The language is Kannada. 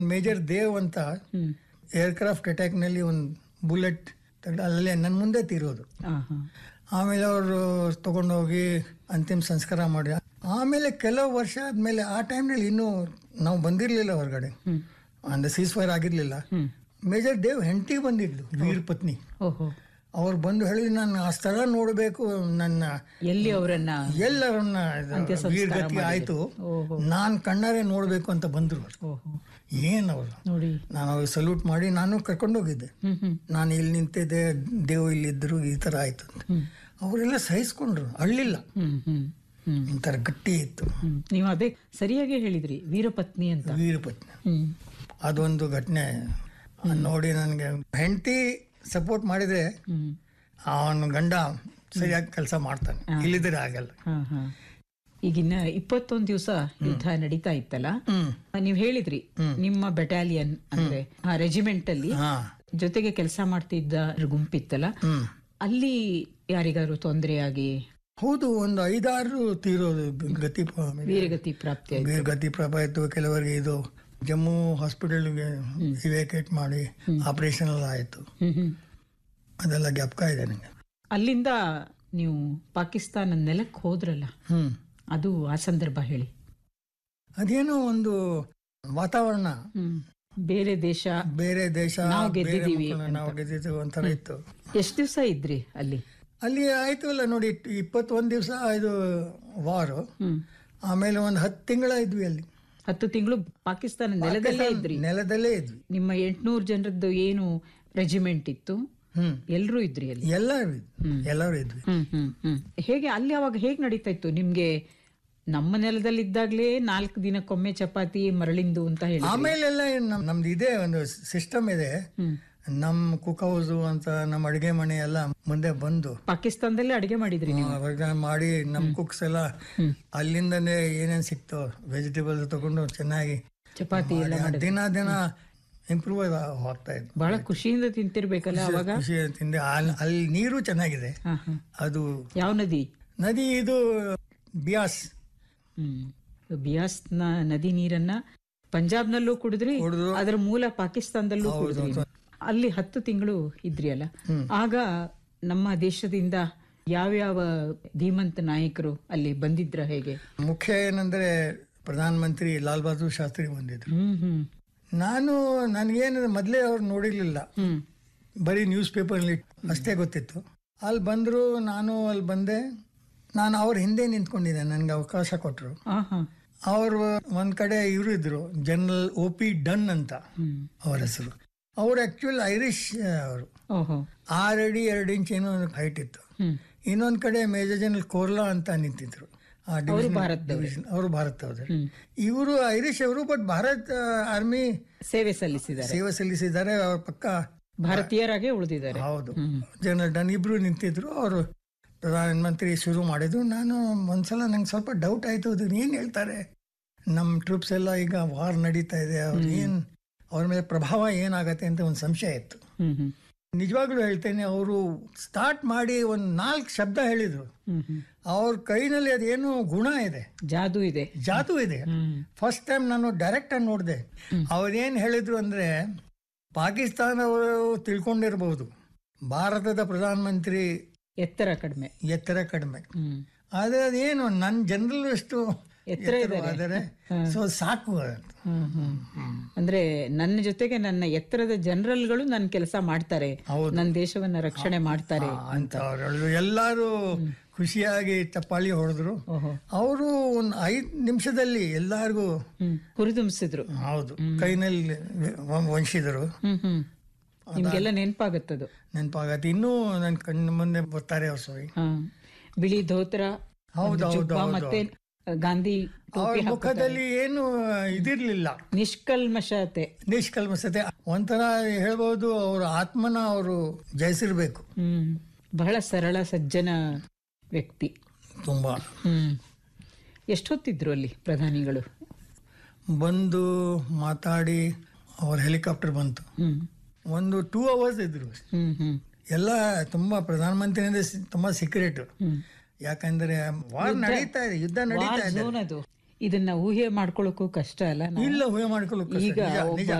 ಮೇಜರ್ ದೇವ್ ಅಂತ ಹ್ಮ್ ಏರ್ಕ್ರಾಫ್ಟ್ ಅಟ್ಯಾಕ್ನಲ್ಲಿ ಒಂದು ಬುಲೆಟ್ ತೆಗ್ದು ಅಲ್ಲೇ ನನ್ನ ಮುಂದೆ ತೀರೋದು ಆ, ಹಾ. ಆಮೇಲೆ ಅವರು ತಗೊಂಡೋಗಿ ಅಂತಿಮ ಸಂಸ್ಕಾರ ಮಾಡಿ ಆಮೇಲೆ ಕೆಲವು ವರ್ಷ ಆದಮೇಲೆ ಆ ಟೈಮ್ನಲ್ಲಿ ಇನ್ನೂ ನಾವು ಬಂದಿರಲಿಲ್ಲ ಹೊರಗಡೆ ಹ್ಮ್ ಅಂದ್ರೆ ಸೀಸ್ ಫೈರ್ ಆಗಿರಲಿಲ್ಲ ಹ್ಮ್ ಮೇಜರ್ ದೇವ್ ಹೆಂಡತಿ ಬಂದಿದ್ಲು ವೀರ್ ಪತ್ನಿ ಓಹೋ ಅವ್ರು ಬಂದು ಹೇಳಿ ನಾನು ಆ ಸ್ಥಳ ನೋಡಬೇಕು ನನ್ನ ಎಲ್ಲಿ ಅವರನ್ನ ಎಲ್ಲರನ್ನ ಇದು ವೀರ್ಗತಿ ಆಯ್ತು ಓಹೋ ನಾನು ಕಣ್ಣಾರೆ ನೋಡಬೇಕು ಅಂತ ಬಂದರು ಓಹೋ ಏನು ಅವರು ನೋಡಿ ನಾನು ಅವ್ರಿಗೆ ಸಲ್ಯೂಟ್ ಮಾಡಿ ನಾನು ಕರ್ಕೊಂಡೋಗಿದ್ದೆ ಹ್ಮ್ ಹ್ಮ್ ನಾನು ಇಲ್ಲಿ ನಿಂತಿದ್ದೆ ದೇವ್ ಇಲ್ಲಿದ್ದರು ಈ ಥರ ಆಯ್ತು ಅಂತ ಹ್ಮ್ ಅವರೆಲ್ಲ ಸಹಿಸ್ಕೊಂಡ್ರು ಅಳ್ಳಿಲ್ಲ ಹ್ಮ್ ಹ್ಮ್ ಹ್ಮ್ ಒಂಥರ ಗಟ್ಟಿ ಇತ್ತು ಹ್ಮ್ ನೀವು ಅದೇ ಸರಿಯಾಗಿ ಹೇಳಿದ್ರಿ ವೀರಪತ್ನಿ ಅಂತ ವೀರಪತ್ನಿ ಹ್ಮ್ ಅದೊಂದು ಘಟನೆ ನೋಡಿ ನನಗೆ ಹೆಂಡತಿ ಸಪೋರ್ಟ್ ಮಾಡಿದ್ರೆ ಹ್ಮ್ ಅವನ ಗಂಡ ಸರಿಯಾಗಿ ಕೆಲಸ ಮಾಡ್ತಾನೆ ಇಲ್ಲಿದ್ರೆ ಆಗಲ್ಲ ಹಾ ಹಾ ಈಗಿನ್ನ ಇಪ್ಪತ್ತೊಂದು ದಿವಸ ಯುದ್ಧ ನಡೀತಾ ಇತ್ತಲ್ಲ ಹ್ಮ್ ನೀವ್ ಹೇಳಿದ್ರಿ ನಿಮ್ಮ ಬೆಟಾಲಿಯನ್ ಅಂದ್ರೆ ಆ ರೆಜಿಮೆಂಟ್ ಅಲ್ಲಿ ಹಾ ಜೊತೆಗೆ ಕೆಲಸ ಮಾಡ್ತಿದ್ದ ಗುಂಪಿತ್ತಲ್ಲ ಹ್ಮ್ ಅಲ್ಲಿ ಯಾರಿಗಾರು ತೊಂದರೆಯಾಗಿ ಹೌದು ಒಂದು ಐದಾರು ತೀರೋದು ಗತಿ ವೀರಗತಿ ಪ್ರಾಪ್ತಿ ಆಯ್ತು ಗತಿ ಪ್ರಭಾವಿತು ಕೆಲವರಿಗೆ ಇದು ಜಮ್ಮು ಹಾಸ್ಪಿಟಲ್ಗೆ ಇವ್ಯಾಕ್ಯುಯೇಟ್ ಮಾಡಿ ಆಪರೇಷನ್ ಎಲ್ಲ ಆಯಿತು ಹ್ಮ್ ಹ್ಮ್ ಅದೆಲ್ಲ ಜ್ಞಾಪಕ ಇದೆ ನನಗೆ ಅಲ್ಲಿಂದ ನೀವು ಪಾಕಿಸ್ತಾನ ನೆಲಕ್ಕೆ ಹೋದ್ರಲ್ಲ ಹ್ಮ್ ಅದು ಆ ಸಂದರ್ಭ ಹೇಳಿ ಅದೇನೋ ಒಂದು ವಾತಾವರಣ ಹ್ಮ್ ಬೇರೆ ದೇಶ ಬೇರೆ ದೇಶ ನಾವು ಬೇರೆ ಗೆದ್ದಿದ್ದೀವಿ ಮಕ್ಕಳು, ನಾವು ಗೆದ್ದಿದ್ದೀವಿ ಒಂಥರ ಇತ್ತು ಎಷ್ಟ್ ದಿವಸ ಇದ್ರಿ ಅಲ್ಲಿ ಅಲ್ಲಿ ಆಯ್ತು ಅಲ್ಲ ನೋಡಿ ಇಪ್ಪತ್ತೊಂದು ದಿವಸ ಇದು ವಾರು ಹ್ಮ್ ಆಮೇಲೆ ಒಂದು ಹತ್ತು ತಿಂಗಳ ಇದ್ವಿ ಅಲ್ಲಿ ಹತ್ತು ತಿಂಗಳು ಪಾಕಿಸ್ತಾನ ನೆಲದಲ್ಲೇ ಇದ್ರಿ ನೆಲದಲ್ಲೇ ಇದ್ವಿ ನಿಮ್ಮ ಎಂಟ್ನೂರು ಜನರದ್ದು ಏನು ರೆಜಿಮೆಂಟ್ ಇತ್ತು ಹ್ಮ್ ಎಲ್ರೂ ಇದ್ರಿ ಅಲ್ಲಿ ಎಲ್ಲರೂ ಇದ್ವಿ ಎಲ್ಲರೂ ಇದ್ವಿ ಹ್ಮ್ ಹ್ಮ್ ಹ್ಮ್ ಹೇಗೆ ಅಲ್ಲಿ ಅವಾಗ ಹೇಗ್ ನಡೀತಾ ಇತ್ತು ನಿಮ್ಗೆ ನಮ್ಮ ನೆಲದಲ್ಲಿ ಇದ್ದಾಗ್ಲೇ ನಾಲ್ಕು ದಿನಕ್ಕೊಮ್ಮೆ ಚಪಾತಿ ಮರಳಿಂದು ಅಂತ ಹೇಳಿ ಆಮೇಲೆಲ್ಲ ನಮ್ ನಮ್ದು ಇದೆ ಒಂದು ಸಿಸ್ಟಮ್ ಇದೆ ಹ್ಮ್ ನಮ್ ಕುಕ್ ಹೌಸ್ ಅಂತ ನಮ್ಮ ಅಡಿಗೆ ಮನೆ ಎಲ್ಲ ಮುಂದೆ ಬಂದು ಪಾಕಿಸ್ತಾನದಲ್ಲೇ ಅಡಿಗೆ ಮಾಡಿದ್ರಿ ನೀವು ಅವಾಗ ಮಾಡಿ ನಮ್ ಕುಕ್ಸ್ ಎಲ್ಲ ಅಲ್ಲಿಂದನೇ ಏನೇನ್ ಸಿಕ್ತೋ ವೆಜಿಟೇಬಲ್ಸ್ ತಗೊಂಡು ಚೆನ್ನಾಗಿ ಚಪಾತಿ ಎಲ್ಲ ಮಾಡಿ ದಿನ ದಿನ ಇಂಪ್ರೂವ್ ಹೋಗ್ತಾ ಇದ್ವಿ ಬಹಳ ಖುಷಿಯಿಂದ ತಿಂತಿರ್ಬೇಕಲ್ಲ ಅವಾಗ ಖುಷಿ ತಿಂದೆ ಅಲ್- ಅಲ್ಲಿ ನೀರು ಚೆನ್ನಾಗಿದೆ ಹಾ ಹಾ ಅದು ಯಾವ ನದಿ ನದಿ ಇದು ಬಿಯಾಸ್ ಹ್ಮ್ ಬಿಯಾಸ್ನ ನದಿ ನೀರನ್ನ ಪಂಜಾಬ್ನಲ್ಲೂ ಕುಡಿದ್ರಿ ಕುಡ್ದು. ಅದರ ಮೂಲ ಪಾಕಿಸ್ತಾನದಲ್ಲೂ ಕುಡಿದ್ರಿ ಅಲ್ಲಿ ಹತ್ತು ತಿಂಗಳು ಇದ್ರಿ ಅಲ್ಲ ಆಗ ನಮ್ಮ ದೇಶದಿಂದ ಯಾವ್ಯಾವ ಧೀಮಂತ ನಾಯಕರು ಅಲ್ಲಿ ಬಂದಿದ್ರ ಹೇಗೆ ಮುಖ್ಯ ಏನಂದ್ರೆ ಪ್ರಧಾನ ಮಂತ್ರಿ ಲಾಲ್ ಬಹದ್ದೂರ್ ಶಾಸ್ತ್ರಿ ಬಂದಿದ್ರು ಹ್ಮ್ ಹ್ಮ್ ನಾನು ನನಗೇನು ಮೊದಲೇ ಅವ್ರು ನೋಡಿರ್ಲಿಲ್ಲ ಹ್ಮ್ ಬರೀ ನ್ಯೂಸ್ ಪೇಪರ್ಲಿ ಅಷ್ಟೇ ಗೊತ್ತಿತ್ತು ಅಲ್ಲಿ ಬಂದರು ನಾನು ಅಲ್ಲಿ ಬಂದೆ ನಾನು ಅವ್ರ ಹಿಂದೆ ನಿಂತ್ಕೊಂಡಿದ್ದೆ ನನಗೆ ಅವಕಾಶ ಕೊಟ್ಟರು ಆ ಹಾ ಅವರು ಒಂದು ಕಡೆ ಇವರು ಇದ್ರು ಜನರಲ್ ಒ ಪಿ ಡನ್ ಅಂತ ಹ್ಮ್ ಅವ್ರ ಹೆಸರು ಅವ್ರು ಆ್ಯಕ್ಚುಲ್ ಐರಿಷ್ ಅವರು ಓಹೋ ಆರು ಅಡಿ ಎರಡು ಇಂಚ್ ಏನೋ ಹೈಟ್ ಇತ್ತು ಹ್ಮ್ ಇನ್ನೊಂದು ಕಡೆ ಮೇಜರ್ ಜನರಲ್ ಕೋರ್ಲಾ ಅಂತ ನಿಂತಿದ್ರು ಆ ಡಿವಿಷನ್ ಭಾರತದವ್ರೇ. ಡಿವಿಷನ್ ಅವರು ಭಾರತದವರು ಹ್ಮ್ ಇವರು ಐರಿಷ್ ಅವರು ಬಟ್ ಭಾರತ್ ಆರ್ಮಿ ಸೇವೆ ಸಲ್ಲಿಸಿದ್ದಾರೆ ಸೇವೆ ಸಲ್ಲಿಸಿದ್ದಾರೆ ಅವ್ರ ಪಕ್ಕ ಭಾರತೀಯರಾಗೆ ಉಳಿದಿದ್ದಾರೆ ಹೌದು ಹ್ಮ್ ಜನರಲ್ ಡನ್ ಇಬ್ರು ನಿಂತಿದ್ರು ಅವರು ಪ್ರಧಾನಮಂತ್ರಿ ಶುರು ಮಾಡಿದ್ರು ನಾನು ಒಂದ್ಸಲ ನಂಗೆ ಸ್ವಲ್ಪ ಡೌಟ್ ಆಯ್ತು ಅದು ಏನು ಹೇಳ್ತಾರೆ ನಮ್ಮ ಟ್ರೂಪ್ಸ್ ಎಲ್ಲ ಈಗ ವಾರ್ ನಡೀತಾ ಇದೆ ಅವ್ರು ಏನು ಅವ್ರ ಮೇಲೆ ಪ್ರಭಾವ ಏನಾಗತ್ತೆ ಅಂತ ಒಂದು ಸಂಶಯ ಇತ್ತು ಹ್ಮ್ ಹ್ಮ್ ನಿಜವಾಗ್ಲೂ ಹೇಳ್ತೇನೆ ಅವರು ಸ್ಟಾರ್ಟ್ ಮಾಡಿ ಒಂದು ನಾಲ್ಕು ಶಬ್ದ ಹೇಳಿದ್ರು ಹ್ಮ್ ಹ್ಮ್ ಅವ್ರ ಕೈನಲ್ಲಿ ಅದೇನು ಗುಣ ಇದೆ ಜಾದು ಇದೆ ಜಾದು ಇದೆ ಹ್ಮ್ ಫಸ್ಟ್ ಟೈಮ್ ನಾನು ಡೈರೆಕ್ಟ್ ಆಗಿ ನೋಡಿದೆ ಅವ್ರೇನು ಹೇಳಿದ್ರು ಅಂದ್ರೆ ಪಾಕಿಸ್ತಾನವರು ತಿಳ್ಕೊಂಡಿರ್ಬೋದು ಭಾರತದ ಪ್ರಧಾನಮಂತ್ರಿ ಎತ್ತರ ಕಡಿಮೆ ಎತ್ತರ ಕಡಿಮೆ ಹ್ಮ್ ಆದ್ರೆ ಅದೇನು ನನ್ನ ಜನರಲ್ ಅಷ್ಟು ಎತ್ತರ ಆದರೆ ಸೊ ಸಾಕು ಅಂತ. ಹ್ಮ್ ಹ್ಮ್ ಅಂದ್ರೆ ನನ್ನ ಜೊತೆಗೆ ನನ್ನ ಎತ್ತರದ ಜನರಲ್ಗಳು ನನ್ನ ಕೆಲಸ ಮಾಡ್ತಾರೆ ಹೌದು. ನನ್ನ ದೇಶವನ್ನ ರಕ್ಷಣೆ ಮಾಡ್ತಾರೆ ಅಂತ ಅವ್ರು ಹೇಳಿದ್ರು. ಎಲ್ಲರೂ ಖುಷಿಯಾಗಿ ಚಪ್ಪಾಳಿ ಹೊಡೆದ್ರು ಓಹೋ ಅವರು ಒಂದು ಐದು ನಿಮಿಷದಲ್ಲಿ ಎಲ್ಲಾರ್ಗೂ ಹ್ಮ್ ಹುರಿದುಂಬಿಸಿದ್ರು ಹೌದು ಕೈನಲ್ಲಿ ವಂಶಿದರು ಹ್ಮ್ ಹ್ಮ್ ನಿಮ್ಗೆಲ್ಲ ನೆನಪಾಗತ್ತದು ನೆನಪಾಗತ್ತೆ ಇನ್ನೂ ನನ್ನ ಕಣ್ಣು ಮುಂದೆ ಬರ್ತಾರೆ ಅವ್ರು ಸರಿ ಹಾ ಬಿಳಿ ಧೋತ್ರ ಹೌದು, ಒಂದು ಹೌದು, ಜುಬ್ಬ ಹೌದು. ಮತ್ತೆ ಗಾಂಧಿ ಅವ್ರ ಟೋಪಿ ಮುಖದಲ್ಲಿ ಏನು ಇದಿರ್ಲಿಲ್ಲ ನಿಷ್ಕಲ್ಮಶತೆ ನಿಷ್ಕಲ್ಮಸತೆ ಒಂಥರ ಹೇಳ್ಬೋದು ಅವ್ರ ಆತ್ಮನ ಅವರು ಜಯಿಸಿರ್ಬೇಕು ಹ್ಮ್ ಬಹಳ ಸರಳ ಸಜ್ಜನ ವ್ಯಕ್ತಿ ತುಂಬಾ ಹ್ಮ್ ಎಷ್ಟೊತ್ತಿದ್ರು ಅಲ್ಲಿ ಪ್ರಧಾನಿಗಳು ಬಂದು ಮಾತಾಡಿ ಅವ್ರ ಹೆಲಿಕಾಪ್ಟರ್ ಬಂತು ಹ್ಮ್ ಒಂದು ಟೂ ಅವರ್ಸ್ ಇದ್ರು ಹ್ಮ್ ಹ್ಮ್ ಎಲ್ಲ ತುಂಬಾ ಪ್ರಧಾನಮಂತ್ರಿ ಅಂದ್ರೆ ಸಿ- ತುಂಬಾ ಸೀಕ್ರೆಟ್ ಹ್ಮ್ ಯಾಕಂದ್ರೆ ವಾರ್ ನಡೀತಾ ಇದೆ ಯುದ್ಧ ನಡೀತಾ ಇದೆ ಝೋನ್ ಅದು ಇದನ್ನ ಊಹೆ ಮಾಡ್ಕೊಳ್ಳೋಕ್ಕೂ ಕಷ್ಟ ಅಲ್ಲ ನಾವು? ಇಲ್ಲ ಊಹೆ ಮಾಡ್ಕೊಳ್ಳೋಕೆ ಈಗ ನಿಜ ಒಬ್ಬ ನಿಜ